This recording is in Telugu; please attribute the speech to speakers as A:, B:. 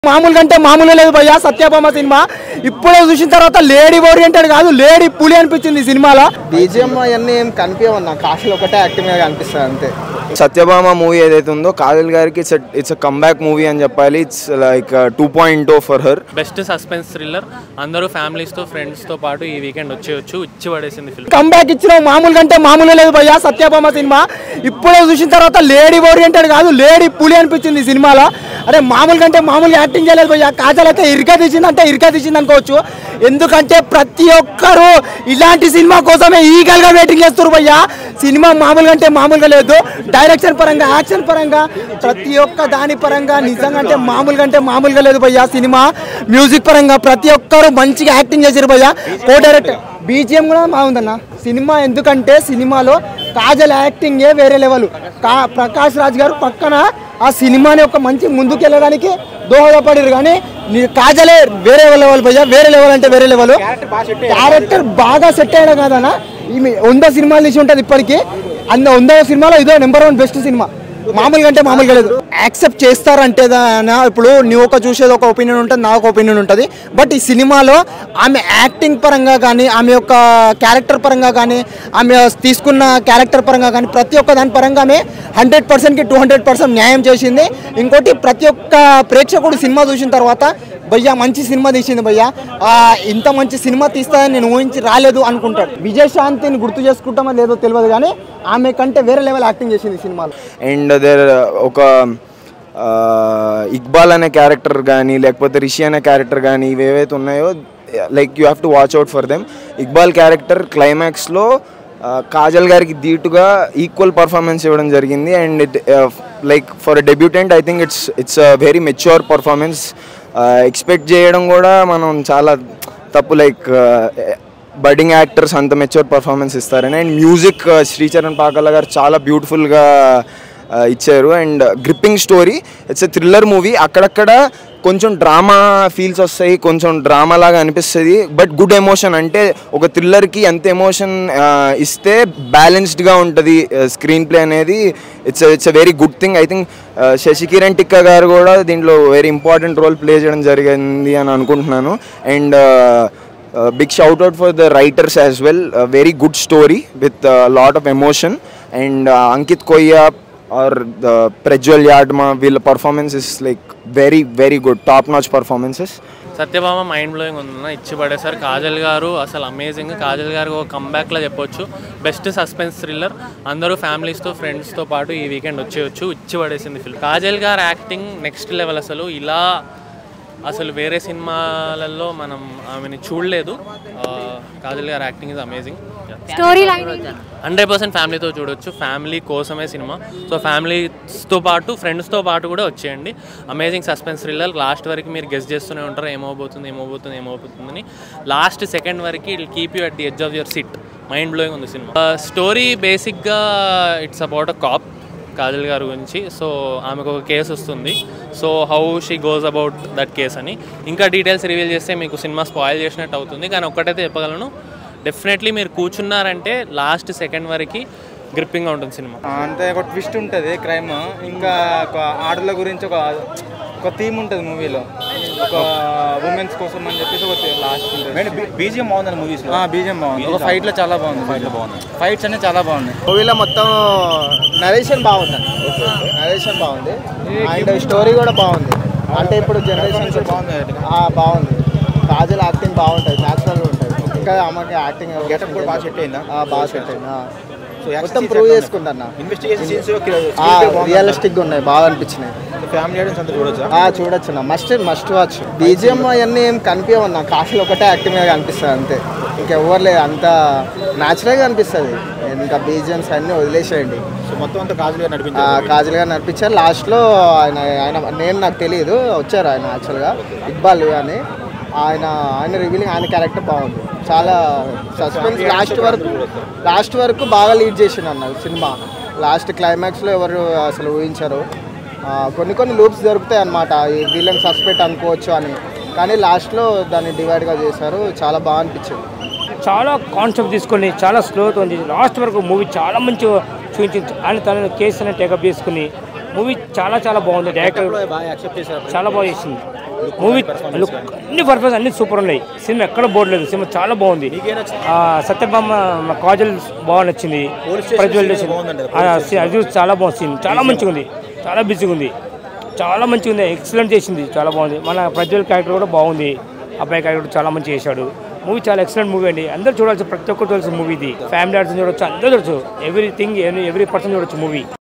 A: మామూలుగా అంటే మామూలు లేదు భయ్యా సత్యభామ సినిమా ఇప్పుడే చూసిన తర్వాత లేడీ ఓరియంటెడ్ కాదు లేడీ పులి అనిపించింది ఈ సినిమాలో
B: బీజిఎం అవన్నీ ఏం కనిపించవన్న కాశీలో ఒకటే యాక్టింగ్ మీద కనిపిస్తుంది అంతే
C: సత్యభామ మూవీ ఏదైతే ఉందో కాజల్ గారికి ఇట్స్ ఇట్స్ కంబ్యాక్ మూవీ అని చెప్పాలి it's like two point o for her
D: best suspense thriller అందరూ ఫ్యామిలీస్తో ఫ్రెండ్స్తో పాటు ఈ వీకెండ్ వచ్చేయచ్చు ఇచ్చి పడేసింది ఫిల్మ్
A: కంబ్యాక్ ఇచ్చిన మామూలుగా అంటే మామూలు లేదు భయ్యా సత్యభామ సినిమా ఇప్పుడే చూసిన తర్వాత లేడీ ఓరియంటెడ్ కాదు లేడీ పులి అనిపించింది ఈ సినిమాలో అరే మామూలుగా అంటే మామూలుగా యాక్టింగ్ చేయలేదు భయ్యా కాజల్ అయితే ఇరికా తీసిందంటే ఇరికా తీసింది అనుకోవచ్చు ఎందుకంటే ప్రతి ఒక్కరు ఇలాంటి సినిమా కోసమే ఈగల్గా వెయిటింగ్ చేస్తారు భయ్యా సినిమా మామూలుగా అంటే మామూలుగా లేదు డైరెక్షన్ పరంగా యాక్షన్ పరంగా ప్రతి ఒక్క దాని పరంగా నిజంగా అంటే మామూలుగా అంటే మామూలుగా లేదు భయ్యా సినిమా మ్యూజిక్ పరంగా ప్రతి ఒక్కరు మంచిగా యాక్టింగ్ చేశారు భయ్యా కో డైరెక్టర్ బీజిఎం కూడా బాగుందన్న సినిమా ఎందుకంటే సినిమాలో కాజల్ యాక్టింగే వేరే లెవెల్ కా ప్రకాష్ రాజ్ గారు పక్కన ఆ సినిమాని ఒక మంచి ముందుకు వెళ్ళడానికి దోహదపడారు కానీ నీ కాజలే వేరే లెవెల్ భయ్యా వేరే లెవెల్ అంటే వేరే లెవెల్ క్యారెక్టర్ బాగా సెట్ అయ్యడం కాదన్న ఈమె వంద సినిమాలు తీసి ఉంటుంది ఇప్పటికీ అంద వంద సినిమాలో ఇదో నెంబర్ వన్ బెస్ట్ సినిమా మామూలుగా అంటే మామూలుగా లేదు యాక్సెప్ట్ చేస్తారంటే దానా ఇప్పుడు నువ్వు ఒక చూసేది ఒక ఒపీనియన్ ఉంటుంది నా ఒక ఒపీనియన్ ఉంటుంది బట్ ఈ సినిమాలో ఆమె యాక్టింగ్ పరంగా కానీ ఆమె యొక్క క్యారెక్టర్ పరంగా కానీ ఆమె తీసుకున్న క్యారెక్టర్ పరంగా కానీ ప్రతి ఒక్క దాని పరంగా ఆమె హండ్రెడ్ పర్సెంట్కి టూ హండ్రెడ్ పర్సెంట్ న్యాయం చేసింది ఇంకోటి ప్రతి ఒక్క ప్రేక్షకుడు సినిమా చూసిన తర్వాత భయ్యా మంచి సినిమా తీసింది భయ్యా ఆ, ఇంత మంచి సినిమా తీస్తాయని నేను ఊహించి రాలేదు అనుకుంటాడు విజయశాంతిని గుర్తు చేసుకుంటామో లేదో తెలియదు కానీ ఆమె కంటే వేరే లెవెల్ యాక్టింగ్ చేసింది ఈ సినిమాలో
C: అండ్ దేర్ ఒక ఆ, ఇక్బాల్ అనే క్యారెక్టర్ కానీ లేకపోతే రిషి అనే క్యారెక్టర్ కానీ ఇవి ఏవైతే ఉన్నాయో like you have to watch out for them Iqbal character క్లైమాక్స్లో కాజల్ గారికి ధీటుగా ఈక్వల్ పర్ఫార్మెన్స్ ఇవ్వడం జరిగింది and it like for debutant I think it's it's very mature performance expect చేయడం కూడా మనం చాలా తప్పు లైక్ బడ్డింగ్ యాక్టర్స్ అంత మెచ్యూర్ పర్ఫార్మెన్స్ ఇస్తారని అండ్ మ్యూజిక్ శ్రీచరణ్ పాకల్ల గారు చాలా బ్యూటిఫుల్గా ఇచ్చారు and gripping story it's a thriller movie అక్కడక్కడ కొంచెం డ్రామా ఫీల్స్ వస్తాయి కొంచెం డ్రామా లాగా అనిపిస్తుంది బట్ గుడ్ ఎమోషన్ అంటే ఒక థ్రిల్లర్కి ఎంత ఎమోషన్ ఇస్తే బ్యాలెన్స్డ్గా ఉంటుంది స్క్రీన్ ప్లే అనేది it's it's a very good thing I think Sasikiran Tikka garu కూడా దీంట్లో వెరీ ఇంపార్టెంట్ రోల్ ప్లే చేయడం జరిగింది అని అనుకుంటున్నాను and big shout out for the writers as well very good story with lot of emotion and Ankith Koyya or the Prajwal Yadma వీళ్ళ performance is like very very good top notch performances
D: Satyabhama mind blowing ఉందన్న ఇచ్చి పడేసారు కాజల్ గారు అసలు అమేజింగ్ కాజల్ గారు ఒక కంబ్యాక్లో చెప్పొచ్చు బెస్ట్ సస్పెన్స్ థ్రిల్లర్ అందరూ ఫ్యామిలీస్తో ఫ్రెండ్స్తో పాటు ఈ వీకెండ్ వచ్చేయచ్చు ఇచ్చి పడేసింది film Kajal garu acting next level అసలు ఇలా అసలు వేరే సినిమాలలో మనం ఆమెని చూడలేదు ఆ, Kajal garu acting is amazing
E: story line
D: hundred percent ఫ్యామిలీతో చూడొచ్చు ఫ్యామిలీ కోసమే సినిమా సో ఫ్యామిలీస్తో పాటు ఫ్రెండ్స్తో పాటు కూడా వచ్చేయండి అమేజింగ్ సస్పెన్స్ థ్రిల్లర్ లాస్ట్ వరకు మీరు గెస్ట్ చేస్తూనే ఉంటారు ఏమవబోతుంది ఏమవబోతుంది ఏమవబోతుందని లాస్ట్ సెకండ్ వరకు it keep you at the edge of your seat mind blowing ఉంది సినిమా స్టోరీ బేసిక్గా it's about a cop Kajal గారి గురించి సో ఆమెకు ఒక కేసు వస్తుంది so how she goes about that case అని ఇంకా డీటెయిల్స్ రివీల్ చేస్తే మీకు సినిమా స్పాయిల్ చేసినట్టు అవుతుంది కానీ ఒక్కటైతే చెప్పగలను డెఫినెట్లీ మీరు కూర్చున్నారంటే లాస్ట్ సెకండ్ వరకు గ్రిప్పింగ్గా ఉంటుంది సినిమా
B: అంతే ఒక ట్విస్ట్ ఉంటుంది క్రైమ్ ఇంకా ఒక ఆడల గురించి ఒక ఒక థీమ్ ఉంటుంది మూవీలో ఒక ఉమెన్స్ కోసం అని చెప్పేసి ఒక లాస్ట్ ఉంటుంది
F: బీజిఎం బాగుంది మూవీస్
B: బీజం బాగుంది ఒక ఫైట్ లో చాలా బాగుంది ఫైట్ లో బాగుంది ఫైట్స్ అన్ని చాలా బాగున్నాయి మూవీలో మొత్తం నరేషన్ బాగుంది నరేషన్ బాగుంది అండ్ స్టోరీ కూడా బాగుంది అంటే ఇప్పుడు జనరేషన్ బాగుంది బాగుంది కాజల్ యాక్టింగ్ బాగుంటుంది న్యాచురల్గా ఉంటుంది ఇంకా ఆమెకి యాక్టింగ్
F: గెటప్ కూడా బాగా సెట్ అయిందా
B: బాగా సెట్ అయింది ఆ.
F: సో యాక్షన్
B: మొత్తం
F: సీన్స్
B: ప్రూవ్
F: ఎట్లా
B: చేసుకుంటా అన్న
F: ఇన్వెస్టిగేషన్ సీన్స్
B: రియలిస్టిక్ ఉన్నాయి బాగా అనిపించినాయి
F: ఫ్యామిలీ ఆడియన్స్ అంతా చూడొచ్చా
B: ఆ చూడొచ్చు అన్న మస్ట్ మస్ట్ వాచ్ బీజిఎం అవన్నీ ఏం కనిపించవన్న కాశీలో ఒకటే యాక్టింగ్ మీద కనిపిస్తుంది అంతే ఇంకెవ్వరు లేదు అంత న్యాచురల్గా అనిపిస్తుంది ఇంకా బీజిఎమ్స్ అన్నీ వదిలేసేయండి
F: సో మొత్తం అంతా కాజుగా
B: ఆ,
F: నడిపించారు
B: కాజల్ గారు నడిపించారు లాస్ట్లో ఆయన ఆయన నేను నాకు తెలియదు వచ్చారు ఆయన యాక్చువల్గా ఇక్బాల్ అని ఆయన ఆయన రివీలింగ్ ఆయన క్యారెక్టర్ బాగుంది చాలా సస్పెన్స్ లాస్ట్ వరకు లాస్ట్ వరకు బాగా లీడ్ చేసిండు అన్న సినిమా లాస్ట్ క్లైమాక్స్లో ఎవరు అసలు ఊహించరు ఆ, కొన్ని కొన్ని లూప్స్ దొరుకుతాయి అనమాట వీళ్ళని సస్పెక్ట్ అనుకోవచ్చు అని కానీ లాస్ట్లో దాన్ని డివైడ్గా చేశారు చాలా బాగా అనిపించింది
G: చాలా కాన్సెప్ట్ తీసుకొని చాలా స్లోతో ఉంది లాస్ట్ వరకు మూవీ చాలా మంచిగా చూపించింది ఆయన తన కేసుని టేకప్ చేసుకుని మూవీ చాలా చాలా బాగుంది డైరెక్టర్
F: బాగా యాక్సెప్ట్ చేశారు
G: చాలా బాగా చేసింది మూవీ లుక్ అన్ని పర్పస్ అన్ని సూపర్ ఉన్నాయి సినిమా ఎక్కడ బోర్డు లేదు సినిమా చాలా బాగుంది ఆ, సత్యభామ మా కాజల్ బాగా నచ్చింది ప్రజ్వల్ చేసింది. ఆ, సి- అది చూసి చాలా బాగుంది సీన్ చాలా మంచిగా ఉంది చాలా బిజీగా ఉంది చాలా మంచిగా ఉంది ఎక్సలెంట్ చేసింది చాలా బాగుంది మన ప్రజ్వల్ క్యారెక్టర్ కూడా బాగుంది అబ్బాయి క్యారెక్టర్ కూడా చాలా మంచిగా చేశాడు మూవీ చాలా ఎక్సలెంట్ మూవీ అండి అందరూ చూడాల్సిన ప్రతి ఒక్కరు చూడాల్సిన మూవీ ఇది ఫ్యామిలీ ఆర్ట్స్ చూడొచ్చు అందరూ చూడొచ్చు ఎవ్రీథింగ్ ఎవ్రీ పర్సన్ చూడొచ్చు మూవీ